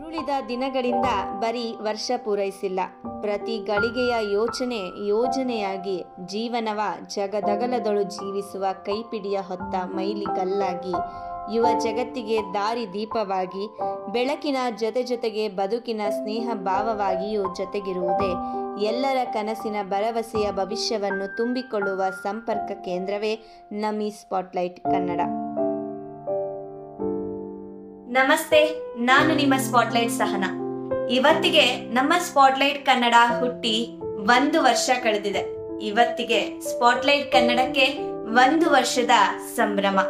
ಉಳಿದ ದಿನಗಳಿಂದ ಬರೀ ವರ್ಷ ಪೂರೈಸಿಲ್ಲ ಪ್ರತಿ ಗಳಿಗೆಯ ಯೋಚನೆ ಯೋಜನೆಯಾಗಿ ಜೀವನವ ಜಗದಗಲದೊಳು ಜೀವಿಸುವ ಕೈಪಿಡಿಯ ಹೊತ್ತ ಮೈಲಿಗಲ್ಲಾಗಿ ಯುವ ಜಗತ್ತಿಗೆ ದಾರಿ ದೀಪವಾಗಿ ಬೆಳಕಿನ ಜೊತೆ ಜೊತೆಗೆ ಬದುಕಿನ ಸ್ನೇಹ ಭಾವವಾಗಿಯೂ ಜೊತೆಗಿರುವುದೇ ಎಲ್ಲರ ಕನಸಿನ ಭರವಸೆಯ ಭವಿಷ್ಯವನ್ನು ತುಂಬಿಕೊಳ್ಳುವ ಸಂಪರ್ಕ ಕೇಂದ್ರವೇ ನಮಿ ಸ್ಪಾಟ್ಲೈಟ್ ಕನ್ನಡ ನಮಸ್ತೆ ನಾನು ನಿಮ್ಮ ಸ್ಪಾಟ್ಲೈಟ್ ಸಹನ ಇವತ್ತಿಗೆ ನಮ್ಮ ಸ್ಪಾಟ್ಲೈಟ್ ಕನ್ನಡ ಹುಟ್ಟಿ ಒಂದು ವರ್ಷ ಕಳೆದಿದೆ ಇವತ್ತಿಗೆ ಸ್ಪಾಟ್ಲೈಟ್ ಕನ್ನಡಕ್ಕೆ ಒಂದು ವರ್ಷದ ಸಂಭ್ರಮ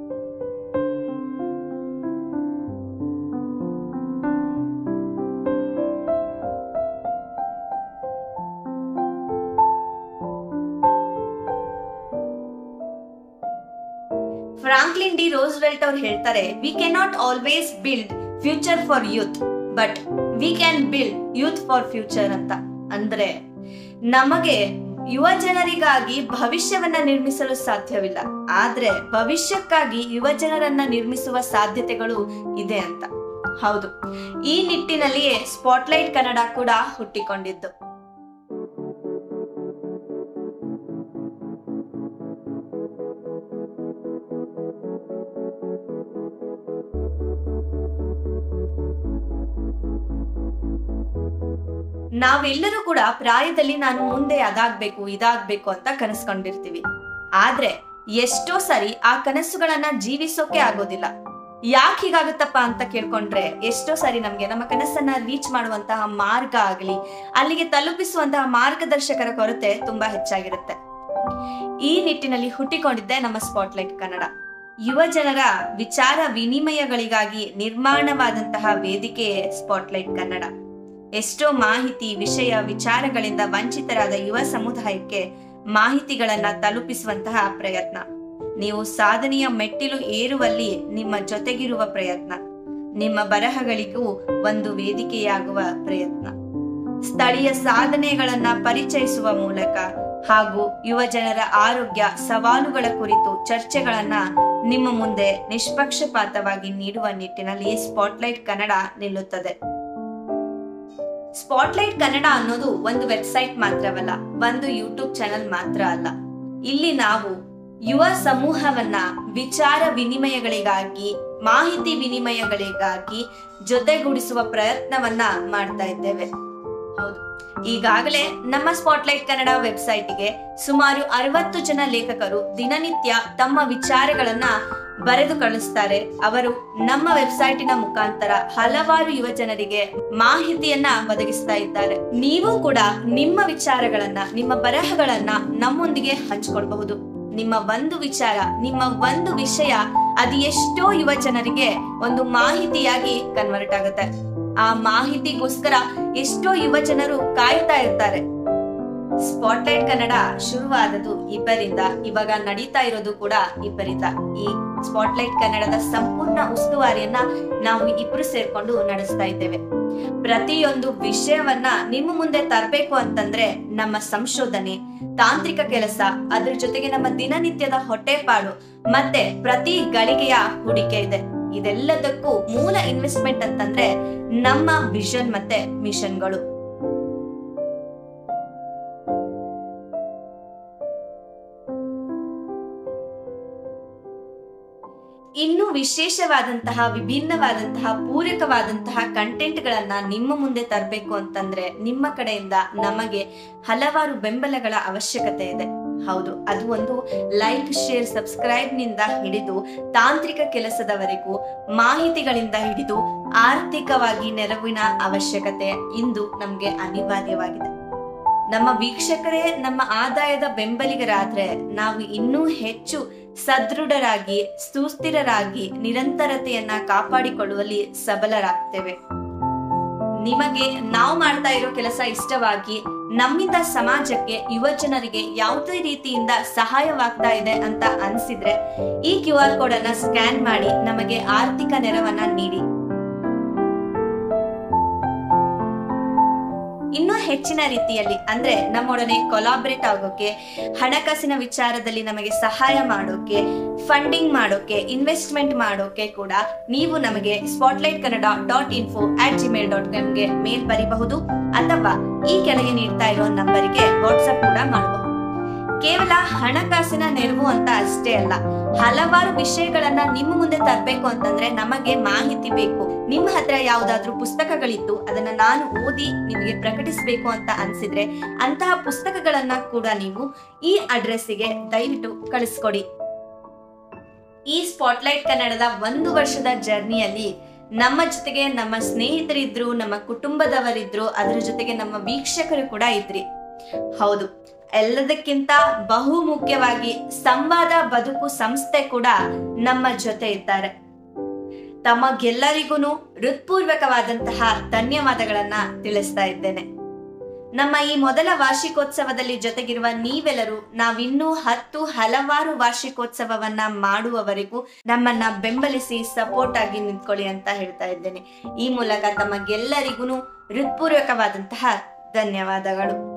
ಫ್ರಾಂಕ್ಲಿನ್ ಡಿ ರೋಸ್ವೆಲ್ಟ್ ಅವ್ರು ಹೇಳ್ತಾರೆ we cannot always build future for youth but we can build youth for future ಅಂತ ಅಂದ್ರೆ ನಮಗೆ ಯುವ ಜನರಿಗಾಗಿ ಭವಿಷ್ಯವನ್ನ ನಿರ್ಮಿಸಲು ಸಾಧ್ಯವಿಲ್ಲ ಆದ್ರೆ ಭವಿಷ್ಯಕ್ಕಾಗಿ ಯುವ ಜನರನ್ನ ನಿರ್ಮಿಸುವ ಸಾಧ್ಯತೆಗಳು ಇದೆ ಅಂತ ಹೌದು ಈ ನಿಟ್ಟಿನಲ್ಲಿಯೇ ಸ್ಪಾಟ್ಲೈಟ್ ಕನ್ನಡ ಕೂಡ ಹುಟ್ಟಿಕೊಂಡಿದ್ದು ನಾವೆಲ್ಲರೂ ಕೂಡ ಪ್ರಾಯದಲ್ಲಿ ನಾನು ಮುಂದೆ ಅದಾಗ್ಬೇಕು ಇದಾಗ್ಬೇಕು ಅಂತ ಕನಸ್ಕೊಂಡಿರ್ತೀವಿ ಆದ್ರೆ ಎಷ್ಟೋ ಸರಿ ಆ ಕನಸುಗಳನ್ನ ಜೀವಿಸೋಕೆ ಆಗೋದಿಲ್ಲ ಯಾಕೆ ಹೀಗಾಗುತ್ತಪ್ಪ ಅಂತ ಕೇಳ್ಕೊಂಡ್ರೆ ಎಷ್ಟೋ ಸರಿ ನಮ್ಗೆ ನಮ್ಮ ಕನಸನ್ನ ರೀಚ್ ಮಾಡುವಂತಹ ಮಾರ್ಗ ಆಗಲಿ ಅಲ್ಲಿಗೆ ತಲುಪಿಸುವಂತಹ ಮಾರ್ಗದರ್ಶಕರ ಕೊರತೆ ತುಂಬಾ ಹೆಚ್ಚಾಗಿರುತ್ತೆ ಈ ನಿಟ್ಟಿನಲ್ಲಿ ಹುಟ್ಟಿಕೊಂಡಿದ್ದೆ ನಮ್ಮ ಸ್ಪಾಟ್ಲೈಟ್ ಕನ್ನಡ ಯುವ ಜನರ ವಿಚಾರ ವಿನಿಮಯಗಳಿಗಾಗಿ ನಿರ್ಮಾಣವಾದಂತಹ ವೇದಿಕೆಯೇ ಸ್ಪಾಟ್ಲೈಟ್ ಕನ್ನಡ ಎಷ್ಟೋ ಮಾಹಿತಿ ವಿಷಯ ವಿಚಾರಗಳಿಂದ ವಂಚಿತರಾದ ಯುವ ಸಮುದಾಯಕ್ಕೆ ಮಾಹಿತಿಗಳನ್ನ ತಲುಪಿಸುವಂತಹ ಪ್ರಯತ್ನ ನೀವು ಸಾಧನೆಯ ಮೆಟ್ಟಿಲು ಏರುವಲ್ಲಿ ನಿಮ್ಮ ಜೊತೆಗಿರುವ ಪ್ರಯತ್ನ ನಿಮ್ಮ ಬರಹಗಳಿಗೂ ಒಂದು ವೇದಿಕೆಯಾಗುವ ಪ್ರಯತ್ನ ಸ್ಥಳೀಯ ಸಾಧನೆಗಳನ್ನ ಪರಿಚಯಿಸುವ ಮೂಲಕ ಹಾಗೂ ಯುವ ಜನರ ಆರೋಗ್ಯ ಸವಾಲುಗಳ ಕುರಿತು ಚರ್ಚೆಗಳನ್ನ ನಿಮ್ಮ ಮುಂದೆ ನಿಷ್ಪಕ್ಷಪಾತವಾಗಿ ನೀಡುವ ನಿಟ್ಟಿನಲ್ಲಿ ಸ್ಪಾಟ್ಲೈಟ್ ಕನ್ನಡ ನಿಲ್ಲುತ್ತದೆ ಸ್ಪಾಟ್ಲೈಟ್ ಕನ್ನಡ ಅನ್ನೋದು ಒಂದು ವೆಬ್ಸೈಟ್ ಮಾತ್ರವಲ್ಲ ಒಂದು ಯೂಟ್ಯೂಬ್ ಚಾನೆಲ್ ಮಾತ್ರ ಅಲ್ಲ ಇಲ್ಲಿ ನಾವು ಯುವ ಸಮೂಹವನ್ನ ವಿಚಾರ ವಿನಿಮಯಗಳಿಗಾಗಿ ಮಾಹಿತಿ ವಿನಿಮಯಗಳಿಗಾಗಿ ಜೊತೆಗೂಡಿಸುವ ಪ್ರಯತ್ನವನ್ನ ಮಾಡ್ತಾ ಇದ್ದೇವೆ ಹೌದು ಈಗಾಗಲೇ ನಮ್ಮ ಸ್ಪಾಟ್ಲೈಟ್ ಕನ್ನಡ ವೆಬ್ಸೈಟ್ಗೆ ಸುಮಾರು ಅರವತ್ತು ಜನ ಲೇಖಕರು ದಿನನಿತ್ಯ ತಮ್ಮ ವಿಚಾರಗಳನ್ನ ಬರೆದು ಕಳಿಸ್ತಾರೆ ಅವರು ನಮ್ಮ ವೆಬ್ಸೈಟಿನ ಮುಖಾಂತರ ಹಲವಾರು ಯುವ ಜನರಿಗೆ ಮಾಹಿತಿಯನ್ನ ಒದಗಿಸ್ತಾ ಇದ್ದಾರೆ ನೀವು ಕೂಡ ನಿಮ್ಮ ವಿಚಾರಗಳನ್ನ ನಿಮ್ಮ ಬರಹಗಳನ್ನ ನಮ್ಮೊಂದಿಗೆ ಹಂಚಿಕೊಳ್ಬಹುದು ನಿಮ್ಮ ಒಂದು ವಿಚಾರ ನಿಮ್ಮ ಒಂದು ವಿಷಯ ಅದು ಎಷ್ಟೋ ಯುವ ಜನರಿಗೆ ಒಂದು ಮಾಹಿತಿಯಾಗಿ ಕನ್ವರ್ಟ್ ಆಗುತ್ತೆ ಆ ಮಾಹಿತಿಗೋಸ್ಕರ ಎಷ್ಟೋ ಯುವ ಜನರು ಕಾಯ್ತಾ ಇರ್ತಾರೆ ಸ್ಪಾಟ್ಲೈಟ್ ಕನ್ನಡ ಶುರುವಾದದ್ದು ಇಬ್ಬರಿಂದ ಇವಾಗ ನಡೀತಾ ಇರೋದು ಕೂಡ ಇಬ್ಬರಿಂದ ಈ ಸ್ಪಾಟ್ಲೈಟ್ ಕನ್ನಡದ ಸಂಪೂರ್ಣ ಉಸ್ತುವಾರಿಯನ್ನ ನಾವು ಇಬ್ರು ಸೇರ್ಕೊಂಡು ನಡೆಸ್ತಾ ಇದ್ದೇವೆ ಪ್ರತಿಯೊಂದು ವಿಷಯವನ್ನ ನಿಮ್ಮ ಮುಂದೆ ತರಬೇಕು ಅಂತಂದ್ರೆ ನಮ್ಮ ಸಂಶೋಧನೆ ತಾಂತ್ರಿಕ ಕೆಲಸ ಅದ್ರ ಜೊತೆಗೆ ನಮ್ಮ ದಿನನಿತ್ಯದ ಹೊಟ್ಟೆಪಾಡು ಮತ್ತೆ ಪ್ರತಿ ಗಳಿಗೆಯ ಹೂಡಿಕೆ ಇದೆ ಇದೆಲ್ಲದಕ್ಕೂ ಮೂಲ ಇನ್ವೆಸ್ಟ್ಮೆಂಟ್ ಅಂತಂದ್ರೆ ನಮ್ಮ ವಿಷನ್ ಮತ್ತೆ ಮಿಷನ್ಗಳು ಇನ್ನು ವಿಶೇಷವಾದಂತಹ ವಿಭಿನ್ನವಾದಂತಹ ಪೂರಕವಾದಂತಹ ಕಂಟೆಂಟ್ ಗಳನ್ನ ನಿಮ್ಮ ಮುಂದೆ ತರಬೇಕು ಅಂತಂದ್ರೆ ನಿಮ್ಮ ಕಡೆಯಿಂದ ನಮಗೆ ಹಲವಾರು ಬೆಂಬಲಗಳ ಅವಶ್ಯಕತೆ ಇದೆ ಹೌದು ಅದು ಒಂದು ಲೈಕ್ ಶೇರ್ ಸಬ್ಸ್ಕ್ರೈಬ್ ನಿಂದ ಹಿಡಿದು ತಾಂತ್ರಿಕ ಕೆಲಸದವರೆಗೂ ಮಾಹಿತಿಗಳಿಂದ ಹಿಡಿದು ಆರ್ಥಿಕವಾಗಿ ನೆರವಿನ ಅವಶ್ಯಕತೆ ಇಂದು ನಮ್ಗೆ ಅನಿವಾರ್ಯವಾಗಿದೆ ನಮ್ಮ ವೀಕ್ಷಕರೇ ನಮ್ಮ ಆದಾಯದ ಬೆಂಬಲಿಗರಾದ್ರೆ ನಾವು ಇನ್ನೂ ಹೆಚ್ಚು ಸದೃಢರಾಗಿ ಸುಸ್ಥಿರರಾಗಿ ನಿರಂತರತೆಯನ್ನ ಕಾಪಾಡಿಕೊಳ್ಳುವಲ್ಲಿ ಸಬಲರಾಗ್ತೇವೆ ನಿಮಗೆ ನಾವು ಮಾಡ್ತಾ ಇರೋ ಕೆಲಸ ಇಷ್ಟವಾಗಿ ನಮ್ಮಿಂದ ಸಮಾಜಕ್ಕೆ ಯುವ ಜನರಿಗೆ ಯಾವುದೇ ರೀತಿಯಿಂದ ಸಹಾಯವಾಗ್ತಾ ಇದೆ ಅಂತ ಅನ್ಸಿದ್ರೆ ಈ ಕ್ಯೂ ಆರ್ ಕೋಡ್ ಅನ್ನ ಸ್ಕ್ಯಾನ್ ಮಾಡಿ ನಮಗೆ ಆರ್ಥಿಕ ನೆರವನ್ನ ನೀಡಿ ಇನ್ನೂ ಹೆಚ್ಚಿನ ರೀತಿಯಲ್ಲಿ ಅಂದ್ರೆ ನಮ್ಮೊಡನೆ ಕೊಲಾಬ್ರೇಟ್ ಆಗೋಕೆ ಹಣಕಾಸಿನ ವಿಚಾರದಲ್ಲಿ ನಮಗೆ ಸಹಾಯ ಮಾಡೋಕೆ ಫಂಡಿಂಗ್ ಮಾಡೋಕೆ ಇನ್ವೆಸ್ಟ್ಮೆಂಟ್ ಮಾಡೋಕೆ ಕೂಡ ನೀವು ನಮಗೆ spotlight Kannada dot info at Gmail dot ಕಾಮ್ಗೆ ಮೇಲ್ ಬರೀಬಹುದು ಅಥವಾ ಈ ಕೆಳಗೆ ನೀಡ್ತಾ ಇರೋ ನಂಬರಿಗೆ ವಾಟ್ಸ್ಆಪ್ ಕೂಡ ಮಾಡಬಹುದು ಕೇವಲ ಹಣಕಾಸಿನ ನೆರವು ಅಂತ ಅಷ್ಟೇ ಅಲ್ಲ ಹಲವಾರು ವಿಷಯಗಳನ್ನ ನಿಮ್ಮ ಮುಂದೆ ತರಬೇಕು ಅಂತಂದ್ರೆ ನಮಗೆ ಮಾಹಿತಿ ಬೇಕು ನಿಮ್ಮ ಹತ್ರ ಯಾವ್ದಾದ್ರು ಪುಸ್ತಕಗಳಿತ್ತು ಅದನ್ನ ನಾನು ಓದಿ ನಿಮಗೆ ಪ್ರಕಟಿಸಬೇಕು ಅಂತ ಅನ್ಸಿದ್ರೆ ಅಂತಹ ಪುಸ್ತಕಗಳನ್ನ ಕೂಡ ನೀವು ಈ ಅಡ್ರೆಸ್ಸಿಗೆ ದಯವಿಟ್ಟು ಕಳಿಸ್ಕೊಡಿ ಈ ಸ್ಪಾಟ್ಲೈಟ್ ಕನ್ನಡದ ಒಂದು ವರ್ಷದ ಜರ್ನಿಯಲ್ಲಿ ನಮ್ಮ ಜೊತೆಗೆ ನಮ್ಮ ಸ್ನೇಹಿತರಿದ್ರು ನಮ್ಮ ಕುಟುಂಬದವರಿದ್ರು ಅದರ ಜೊತೆಗೆ ನಮ್ಮ ವೀಕ್ಷಕರು ಕೂಡ ಇದ್ರಿ ಹೌದು ಎಲ್ಲದಕ್ಕಿಂತ ಬಹು ಮುಖ್ಯವಾಗಿ ಸಂವಾದ ಬದುಕು ಸಂಸ್ಥೆ ಕೂಡ ನಮ್ಮ ಜೊತೆ ಇದ್ದಾರೆ ತಮಗೆಲ್ಲರಿಗೂ ಹೃತ್ಪೂರ್ವಕವಾದಂತಹ ಧನ್ಯವಾದಗಳನ್ನ ತಿಳಿಸ್ತಾ ಇದ್ದೇನೆ ನಮ್ಮ ಈ ಮೊದಲ ವಾರ್ಷಿಕೋತ್ಸವದಲ್ಲಿ ಜೊತೆಗಿರುವ ನೀವೆಲ್ಲರೂ ನಾವಿನ್ನೂ ಹತ್ತು ಹಲವಾರು ವಾರ್ಷಿಕೋತ್ಸವವನ್ನ ಮಾಡುವವರೆಗೂ ನಮ್ಮನ್ನ ಬೆಂಬಲಿಸಿ ಸಪೋರ್ಟ್ ಆಗಿ ನಿಂತ್ಕೊಳ್ಳಿ ಅಂತ ಹೇಳ್ತಾ ಇದ್ದೇನೆ ಈ ಮೂಲಕ ತಮಗೆಲ್ಲರಿಗೂ ಹೃತ್ಪೂರ್ವಕವಾದಂತಹ ಧನ್ಯವಾದಗಳು